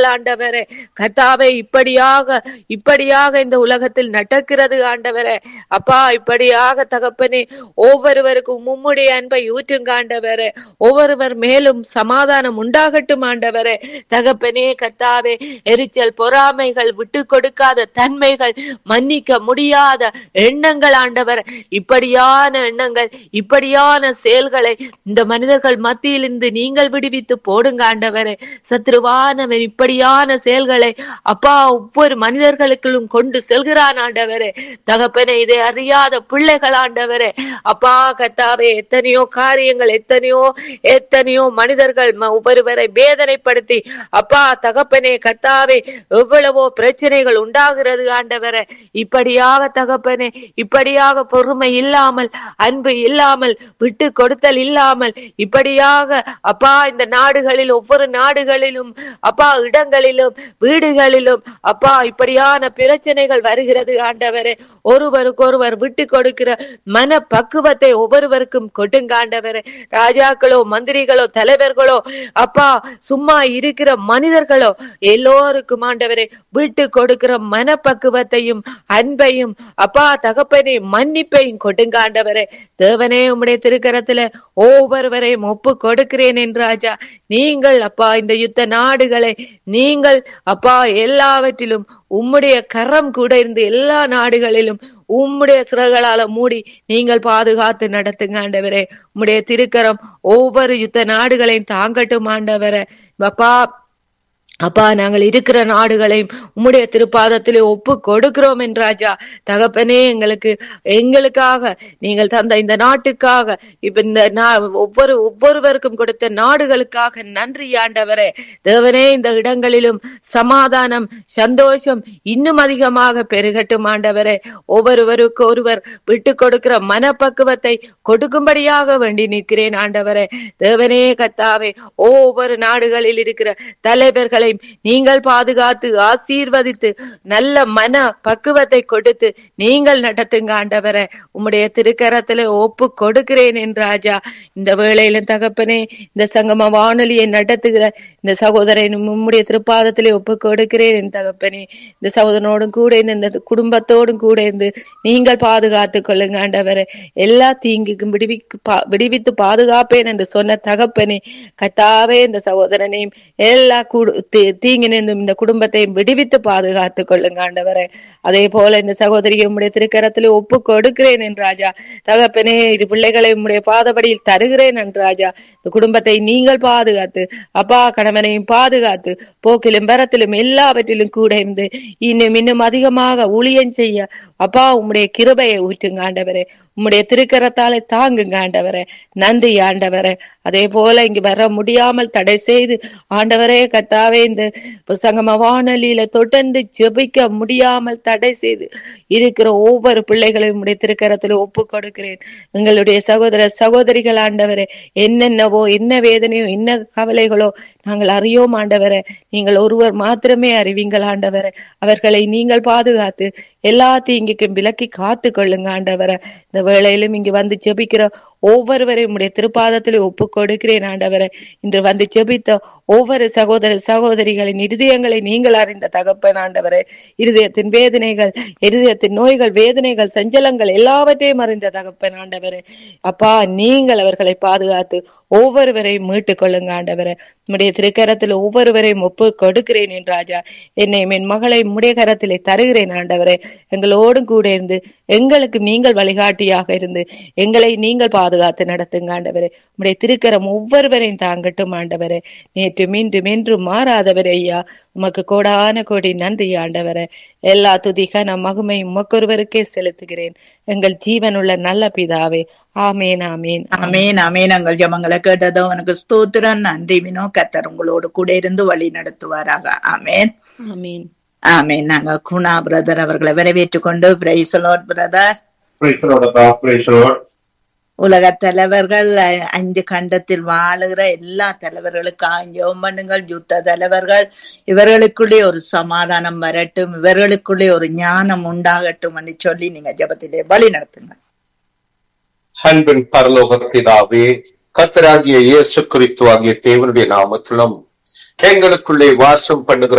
ஆண்டவரே கத்தாவே இப்படியாக இப்படியாக இந்த உலகத்தில் நடக்கிறது ஆண்டவரே அப்பா இப்படியாக தகப்பனே ஒவ்வொருவருக்கும் மும்முடைய அன்பை ஊற்றுங்க ஆண்டவரே ஒவ்வொருவர் மேலும் சமாதானம் உண்டாகட்டும் ஆண்டவரே தகப்பனே கத்தாவே எரிச்சல் பொறாமைகள் விட்டு கொடுக்காத தன்மைகள் மன்னிக்க முடியாத எண்ணங்கள் ஆண்டவர் இப்படியான எண்ணங்கள் இப்படியான செயல்களை இந்த மனிதர்கள் மத்தியில் இருந்து நீங்கள் விடுவித்து போடுங்க ஆண்டவரே சத்ருவானவன் இப்படியான செயல்களை அப்பா ஒவ்வொரு மனிதர்களுக்கும் கொண்டு செல்கிறான் ஆண்டவரே தகப்பனே இதை அறியாத பிள்ளைகள் ஆண்டவரே அப்பா கத்தாவே எத்தனையோ காரியங்கள் எத்தனையோ எத்தனையோ மனிதர்கள் ம- ஒவ்வொருவரை வேதனைப்படுத்தி அப்பா தகப்பனே கத்தாவே எவ்வளவோ பிரச்சனைகள் உண்டாகிறது ஆண்டவரே இப்படியாக தகப்பனே இப்படியாக பொறுமை இல்லாமல் அன்பு இல்லாமல் விட்டு கொடுத்தல் இல்லாமல் இப்படியாக அப்பா இந்த நாடுகளில் ஒவ்வொரு நாடுகளிலும் அப்பா இடங்களிலும் வீடுகளிலும் அப்பா இப்படியான பிரச்சனைகள் வருகிறது ஆண்டவரே ஒருவருக்கொருவர் விட்டு கொடுக்கிற மன பக்குவத்தை ஒவ்வொருவருக்கும் கொடுங்க ஆண்டவரே ராஜாக்களோ மந்திரிகளோ தலைவர்களோ அப்பா சும்மா இருக்கிற மனிதர்களோ எல்லோருக்கும் ஆண்டவரே விட்டு கொடுக்கிற மனப்பக்குவத்தையும் அன்பையும் அப்பா தகப்பனே மன்னிப்பையும் கொடுங்க ஆண்டவரே தேவனே உம்முடைய திருக்கரத்துல ஒவ்வொருவரையும் ஒப்பு கொடுக்கிறேன் என்று ராஜா நீங்கள் அப்பா இந்த யுத்த நாடுகளை நீங்கள் அப்பா எல்லாவற்றிலும் உம்முடைய கரம் கூட இருந்து எல்லா நாடுகளிலும் உம்முடைய சிறகளால மூடி நீங்கள் பாதுகாத்து நடத்துங்க ஆண்டவரே உம்முடைய திருக்கரம் ஒவ்வொரு யுத்த நாடுகளையும் தாங்கட்டும் ஆண்டவரே அப்பா அப்பா நாங்கள் இருக்கிற நாடுகளையும் உம்முடைய திருப்பாதத்திலே ஒப்பு கொடுக்கிறோம் என் ராஜா தகப்பனே எங்களுக்கு எங்களுக்காக நீங்கள் தந்த இந்த நாட்டுக்காக இப்ப இந்த நா- ஒவ்வொரு ஒவ்வொருவருக்கும் கொடுத்த நாடுகளுக்காக நன்றி ஆண்டவரே தேவனே இந்த இடங்களிலும் சமாதானம் சந்தோஷம் இன்னும் அதிகமாக பெருகட்டும் ஆண்டவரே ஒவ்வொருவருக்கு ஒருவர் விட்டு கொடுக்கிற மனப்பக்குவத்தை கொடுக்கும்படியாக வேண்டி நிற்கிறேன் ஆண்டவரே தேவனே கத்தாவே ஒவ்வொரு நாடுகளில் இருக்கிற தலைவர்களையும் நீங்கள் பாதுகாத்து ஆசீர்வதித்து நல்ல மன பக்குவத்தை கொடுத்து நீங்கள் நடத்துங்க ஆண்டவரே உம்முடைய திருக்கரத்துல ஒப்பு கொடுக்கிறேன் என் ராஜா இந்த வேளையிலும் தகப்பனே இந்த சங்கம வானொலியை நடத்துகிற இந்த சகோதரன் உம்முடைய திருப்பாதத்திலே ஒப்பு கொடுக்கிறேன் என் தகப்பனே இந்த சகோதரனோடும் கூட இருந்து இந்த குடும்பத்தோடும் கூட இருந்து நீங்கள் பாதுகாத்து கொள்ளுங்க ஆண்டவரே எல்லா தீங்குக்கும் விடுவிக்கு பா- விடுவித்து பாதுகாப்பேன் என்று சொன்ன தகப்பனே கத்தாவே இந்த சகோதரனையும் எல்லா குடு- தீ- தீங்கினிருந்தும் இந்த குடும்பத்தை விடுவித்து பாதுகாத்து கொள்ளுங்க ஆண்டவரே அதே போல இந்த சகோதரியை உம்முடைய திருக்கரத்திலே ஒப்பு கொடுக்கிறேன் என் ராஜா தகப்பனே இரு பிள்ளைகளை உம்முடைய பாதபடியில் தருகிறேன் என் ராஜா இந்த குடும்பத்தை நீங்கள் பாதுகாத்து அப்பா கணவனையும் பாதுகாத்து போக்கிலும் பரத்திலும் எல்லாவற்றிலும் கூட இருந்து இன்னும் இன்னும் அதிகமாக ஊழியம் செய்ய அப்பா உம்முடைய கிருபையை ஊற்றுங்க ஆண்டவரே உம்முடைய திருக்கரத்தாலே தாங்குங்க ஆண்டவரே நன்றி ஆண்டவரே அதே போல இங்கு வர முடியாமல் தடை செய்து ஆண்டவரே கத்தாவே இந்த சங்கம வானொலியில தொடர்ந்து ஜெபிக்க முடியாமல் தடை செய்து இருக்கிற ஒவ்வொரு பிள்ளைகளையும் உம்முடைய திருக்கரத்துல ஒப்பு கொடுக்கிறேன் எங்களுடைய சகோதர சகோதரிகள் ஆண்டவரே என்னென்னவோ என்ன வேதனையோ என்ன கவலைகளோ நாங்கள் அறியோம் ஆண்டவரே நீங்கள் ஒருவர் மாத்திரமே அறிவீங்கள் ஆண்டவரே அவர்களை நீங்கள் பாதுகாத்து எல்லா தீங்குக்கும் விலக்கி காத்து கொள்ளுங்க ஆண்டவரே இந்த வேளையிலும் இங்கு வந்து ஜெபிக்கிற ஒவ்வொருவரையும் உடைய திருப்பாதத்திலே ஒப்பு கொடுக்கிறேன் ஆண்டவரே இன்று வந்து ஜெபித்த ஒவ்வொரு சகோதர சகோதரிகளின் இருதயங்களை நீங்கள் அறிந்த தகப்பன் ஆண்டவரே இருதயத்தின் வேதனைகள் இருதயத்தின் நோய்கள் வேதனைகள் சஞ்சலங்கள் எல்லாவற்றையும் அறிந்த தகப்பன் ஆண்டவரே அப்பா நீங்கள் அவர்களை பாதுகாத்து ஒவ்வொருவரையும் மீட்டுக் கொள்ளுங்க ஆண்டவரே உம்முடைய திருக்கரத்தில் ஒவ்வொருவரையும் ஒப்பு கொடுக்கிறேன் என் ராஜா என்னையும் என் மகளை உம்முடைய கரத்திலே தருகிறேன் ஆண்டவரே எங்களோடும் கூட இருந்து எங்களுக்கு நீங்கள் வழிகாட்டியாக இருந்து எங்களை நீங்கள் பாதுகாத்து நடத்துங்க ஆண்டவரே உம்முடைய திருக்கரம் ஒவ்வொருவரையும் தாங்கட்டும் ஆண்டவரே நேற்று மீண்டும் என்றும் மாறாதவரே ஐயா உமக்கு கோடான கோடி நன்றி ஆண்டவரே எல்லா துதிக நம் மகுமை உமக்கொருவருக்கே செலுத்துகிறேன் எங்கள் ஜீவனுள்ள நல்ல பிதாவே ஆமேன் ஆமேன் அமேன் அமேன் எங்கள் ஜபங்களை கேட்டதோ உனக்கு ஸ்தோத்திரம் நன்றி வினோ கத்தர் உங்களோடு கூட இருந்து வழி நடத்துவாராக ஆமேன் ஆமேன் ஆமேன் நாங்க குணா பிரதர் அவர்களை வரவேற்றுக் கொண்டு praise brother Praise the Lord, அப்பா. Praise the Lord. உலக தலைவர்கள் அ- அஞ்சு கண்டத்தில் வாழுகிற எல்லா தலைவர்களுக்காக ஜெபம் பண்ணுங்கள் யுத்த தலைவர்கள் இவர்களுக்குள்ளே ஒரு சமாதானம் வரட்டும் இவர்களுக்குள்ளே ஒரு ஞானம் உண்டாகட்டும் என்று சொல்லி நீங்க ஜெபத்திலே வழி நடத்துங்க அன்பின் பரலோக பிதாவே கத்தராகிய இயேசு கிறிஸ்து ஆகிய தேவனுடைய நாமத்திலும் எங்களுக்குள்ளே வாசம் பண்ணுகிற